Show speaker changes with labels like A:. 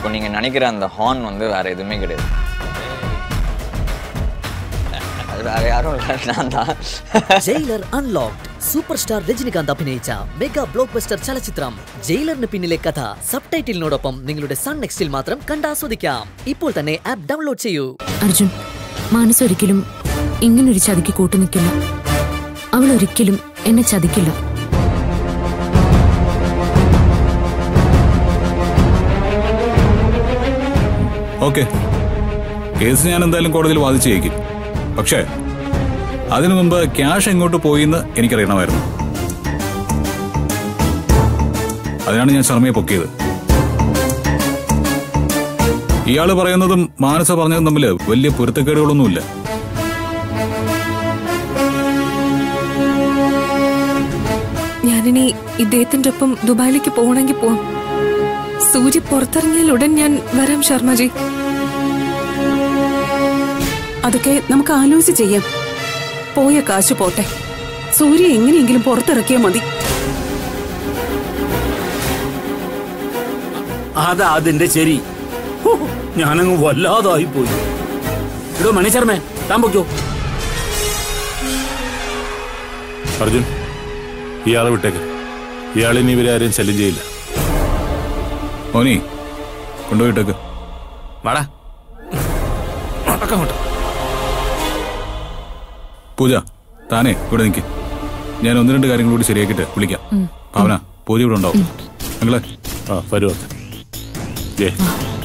A: இப்போ நீங்கள் நினைக்கிற அந்த ஹார்ன் வந்து வேறு எதுவுமே கிடையாது அது வேற யாரும் இல்லை நான் தான்
B: Jailer unlocked super star Rajinikanth അഭിനയിച്ച മെഗാ ബ്ലോക്ക് ബസ്റ്റർ ചലച്ചിത്രം ജയിലറിന് പിന്നിലെ കഥ സബ് ടൈറ്റിലിനോടൊപ്പം നിങ്ങളുടെ സൺ നെക്സ്റ്റിൽ മാത്രം കണ്ടാസ്വദിക്കാം ഇപ്പോൾ തന്നെ ആപ്പ് ഡൗൺലോഡ് ചെയ്യൂ
C: അർജുൻ മാനസ് ഒരിക്കലും ഇങ്ങനൊരു ചതിക്ക് കൂട്ടു നിൽക്കില്ല അവൾ ഒരിക്കലും എന്നെ ചതിക്കില്ല
D: ഓക്കെ കേസ് ഞാൻ എന്തായാലും കോടതിയിൽ വാദിച്ചു ജയിക്കും പക്ഷേ അതിനു മുമ്പ് ക്യാഷ് എങ്ങോട്ട് പോയി എന്ന് എനിക്കറിയണമായിരുന്നു അതിനാണ് ഞാൻ ശർമ്മയെ പൊക്കിയത് ഇയാള് പറയുന്നതും മാനസ പറഞ്ഞതും തമ്മിൽ വലിയ പൊരുത്തക്കേടുകളൊന്നുമില്ല
E: ഞാനിനി ഇദ്ദേഹത്തിന്റെ ഒപ്പം ദുബായിലേക്ക് പോകണമെങ്കിൽ പോവാം സൂര്യ പുറത്തിറങ്ങിയാൽ ഉടൻ ഞാൻ വരാം ശർമ്മജി
F: അതൊക്കെ നമുക്ക് ആലോചിച്ച് ചെയ്യാം പോയ കാശ് പോട്ടെ സൂര്യ എങ്ങനെയെങ്കിലും പുറത്തിറക്കിയാൽ മതി
G: അതാ അതിന്റെ ശരി ഹോ, ഞാനങ്ങ് വല്ലാതായി പോയി ഇടോ മണിശർമ്മേ താൻ പൊയ്ക്കോ
H: അർജുൻ ഇയാളെ വിട്ടേക്ക് ഇയാളിനി ഇവരെ ആരെയും ശല്യം ചെയ്യില്ല
D: മോനി കൊണ്ടുപോയിട്ടേക്ക്
G: വാടാ നടക്കങ്ങോട്ട്
D: പൂജ താനേ ഇവിടെ നിൽക്ക് ഞാൻ ഒന്ന് രണ്ട് കാര്യങ്ങൾ കൂടി ശരിയാക്കിയിട്ട് വിളിക്കാം ഭാവന പൂജ ഇവിടെ ഉണ്ടാവും നിങ്ങളെ
H: ആ വരുവാ ജയ്